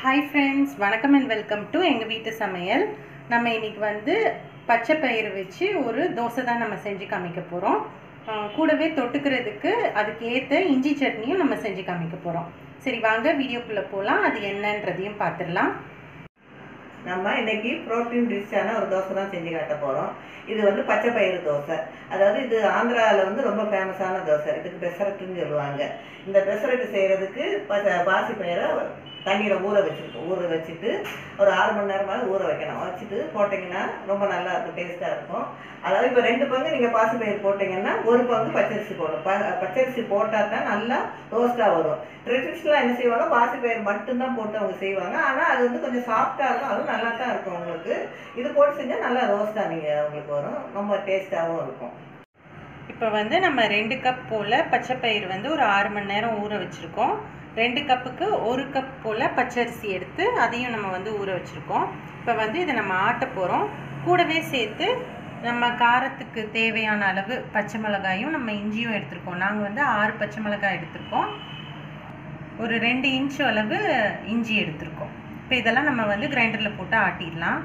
hi friends வணக்கம் and welcome to எங்கள் வீட்டு சமையல் நம்ம இன்னைக்கு வந்து பச்சை பயிறு வச்சு ஒரு தோசை தான் நம்ம செஞ்சு காமிக்க போகிறோம் கூடவே தொட்டுக்கிறதுக்கு அதுக்கு ஏற்ற இஞ்சி சட்னியும் நம்ம செஞ்சு காமிக்க போகிறோம் சரி வாங்க வீடியோக்குள்ளே போகலாம் அது என்னன்றதையும் பார்த்துடலாம் நம்ம இன்னைக்கு புரோட்டீன் டிஷ்ஷான ஒரு தோசை தான் செஞ்சு காட்ட போகிறோம் இது வந்து பச்சை பயிறு தோசை அதாவது இது ஆந்திராவில் வந்து ரொம்ப ஃபேமஸான தோசை இதுக்கு பெசரட்டுன்னு சொல்லுவாங்க இந்த பெசரட்டு செய்கிறதுக்கு பச்சை பாசி பயிரை தண்ணியில் ஊற வச்சுருக்கோம் ஊற வச்சுட்டு ஒரு ஆறு மணி நேரமாவது ஊற வைக்கணும் வச்சுட்டு போட்டிங்கன்னா ரொம்ப நல்லா இருக்கும் டேஸ்ட்டாக இருக்கும் அதாவது இப்போ ரெண்டு பங்கு நீங்கள் பாசி பயிர் போட்டிங்கன்னா ஒரு பங்கு பச்சரிசி போடணும் ப பச்சரிசி போட்டால் தான் நல்லா ரோஸ்ட்டாக வரும் ட்ரெடிஷ்னலாக என்ன செய்வாங்க பாசி பயிர் மட்டும்தான் போட்டு அவங்க செய்வாங்க ஆனால் அது வந்து கொஞ்சம் சாஃப்டாக இருக்கும் அதுவும் நல்லா தான் இருக்கும் உங்களுக்கு இது போட்டு செஞ்சால் நல்லா ரோஸ்ட்டாக நீங்கள் உங்களுக்கு வரும் ரொம்ப டேஸ்ட்டாகவும் இருக்கும் இப்போ வந்து நம்ம ரெண்டு கப் போல் பச்சை பயிர் வந்து ஒரு ஆறு மணி நேரம் ஊற வச்சுருக்கோம் ரெண்டு கப்புக்கு ஒரு கப் போல் பச்சரிசி எடுத்து அதையும் நம்ம வந்து ஊற வச்சுருக்கோம் இப்போ வந்து இதை நம்ம ஆட்ட போகிறோம் கூடவே சேர்த்து நம்ம காரத்துக்கு தேவையான அளவு பச்சை மிளகாயும் நம்ம இஞ்சியும் எடுத்திருக்கோம் நாங்கள் வந்து ஆறு பச்சை மிளகாய் எடுத்திருக்கோம் ஒரு ரெண்டு இன்ச் அளவு இஞ்சி எடுத்திருக்கோம் இப்போ இதெல்லாம் நம்ம வந்து கிரைண்டரில் போட்டு ஆட்டிடலாம்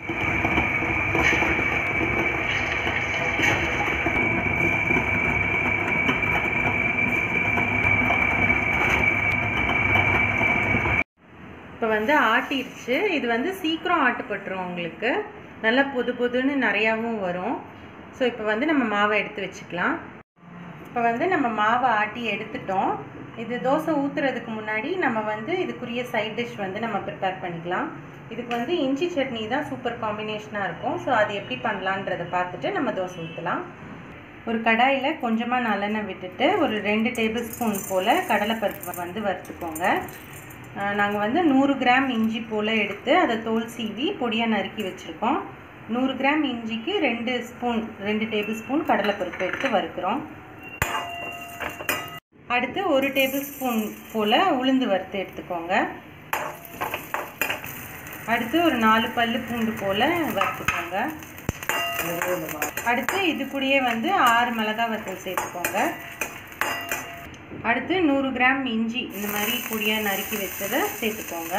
இப்போ வந்து ஆட்டிடுச்சு இது வந்து சீக்கிரம் ஆட்டுப்பட்டுரும் உங்களுக்கு நல்லா பொது பொதுன்னு நிறையாவும் வரும் ஸோ இப்போ வந்து நம்ம மாவை எடுத்து வச்சுக்கலாம் இப்போ வந்து நம்ம மாவை ஆட்டி எடுத்துட்டோம் இது தோசை ஊற்றுறதுக்கு முன்னாடி நம்ம வந்து இதுக்குரிய சைட் டிஷ் வந்து நம்ம ப்ரிப்பேர் பண்ணிக்கலாம் இதுக்கு வந்து இஞ்சி சட்னி தான் சூப்பர் காம்பினேஷனாக இருக்கும் ஸோ அது எப்படி பண்ணலான்றதை பார்த்துட்டு நம்ம தோசை ஊற்றலாம் ஒரு கடாயில் கொஞ்சமாக நல்லெண்ணெய் விட்டுட்டு ஒரு ரெண்டு டேபிள் ஸ்பூன் போல் கடலைப்பருப்பு வந்து வறுத்துக்கோங்க நாங்கள் வந்து நூறு கிராம் இஞ்சி போல் எடுத்து அதை தோல் சீவி பொடியாக நறுக்கி வச்சுருக்கோம் நூறு கிராம் இஞ்சிக்கு ரெண்டு ஸ்பூன் ரெண்டு டேபிள் ஸ்பூன் கடலைப்பருப்பு எடுத்து வறுக்கிறோம் அடுத்து ஒரு டேபிள் ஸ்பூன் போல் உளுந்து வறுத்து எடுத்துக்கோங்க அடுத்து ஒரு நாலு பல்லு பூண்டு போல் வறுத்துக்கோங்க அடுத்து இது கூடயே வந்து ஆறு மிளகாய் வத்தல் சேர்த்துக்கோங்க அடுத்து நூறு கிராம் இஞ்சி இந்த மாதிரி பொடியாக நறுக்கி வச்சதை சேர்த்துக்கோங்க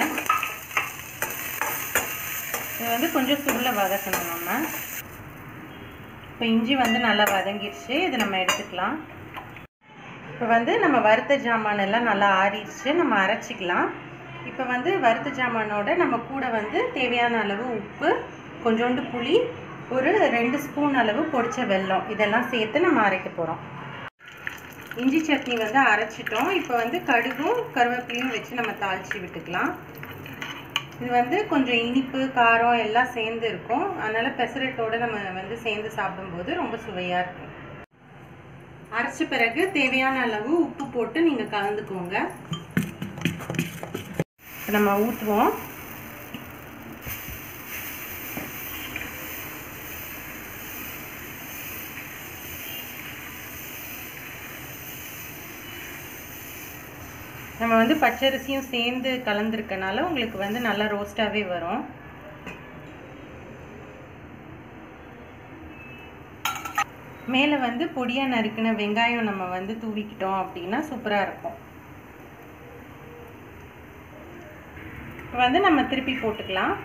இது வந்து கொஞ்சம் சுருளை வதக்கணும் நம்ம இப்போ இஞ்சி வந்து நல்லா வதங்கிடுச்சு இது நம்ம எடுத்துக்கலாம் இப்போ வந்து நம்ம வறுத்த ஜாமான் எல்லாம் நல்லா ஆறிடுச்சு நம்ம அரைச்சிக்கலாம் இப்போ வந்து வறுத்த ஜாமானோட நம்ம கூட வந்து தேவையான அளவு உப்பு கொஞ்சோண்டு புளி ஒரு ரெண்டு ஸ்பூன் அளவு பொடிச்ச வெல்லம் இதெல்லாம் சேர்த்து நம்ம அரைக்க போகிறோம் இஞ்சி சட்னி வந்து அரைச்சிட்டோம் இப்போ வந்து கடுகும் கருவேப்பிலையும் வச்சு நம்ம தாளித்து விட்டுக்கலாம் இது வந்து கொஞ்சம் இனிப்பு காரம் எல்லாம் சேர்ந்து இருக்கும் அதனால் பெசரட்டோடு நம்ம வந்து சேர்ந்து சாப்பிடும்போது ரொம்ப சுவையாக இருக்கும் அரைச்ச பிறகு தேவையான அளவு உப்பு போட்டு நீங்கள் கலந்துக்கோங்க நம்ம ஊற்றுவோம் நம்ம வந்து பச்சரிசியும் சேர்ந்து கலந்துருக்கனால உங்களுக்கு வந்து நல்லா ரோஸ்டாகவே வரும் மேலே வந்து பொடியாக நறுக்கின வெங்காயம் நம்ம வந்து தூவிக்கிட்டோம் அப்படின்னா சூப்பராக இருக்கும் இப்போ வந்து நம்ம திருப்பி போட்டுக்கலாம்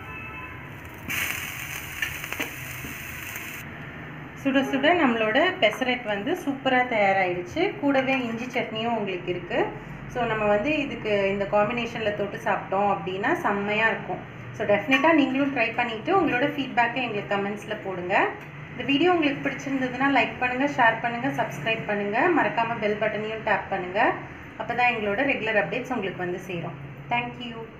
சுட சுட நம்மளோட பெசரட் வந்து சூப்பராக தயாராகிடுச்சு கூடவே இஞ்சி சட்னியும் உங்களுக்கு இருக்குது ஸோ நம்ம வந்து இதுக்கு இந்த காம்பினேஷனில் தொட்டு சாப்பிட்டோம் அப்படின்னா செம்மையாக இருக்கும் ஸோ டெஃபினட்டாக நீங்களும் ட்ரை பண்ணிவிட்டு உங்களோட ஃபீட்பேக்கை எங்களுக்கு கமெண்ட்ஸில் போடுங்க இந்த வீடியோ உங்களுக்கு பிடிச்சிருந்ததுன்னா லைக் பண்ணுங்கள் ஷேர் பண்ணுங்கள் சப்ஸ்கிரைப் பண்ணுங்கள் மறக்காமல் பெல் பட்டனையும் டேப் பண்ணுங்கள் அப்போ தான் எங்களோட ரெகுலர் அப்டேட்ஸ் உங்களுக்கு வந்து சேரும் தேங்க்யூ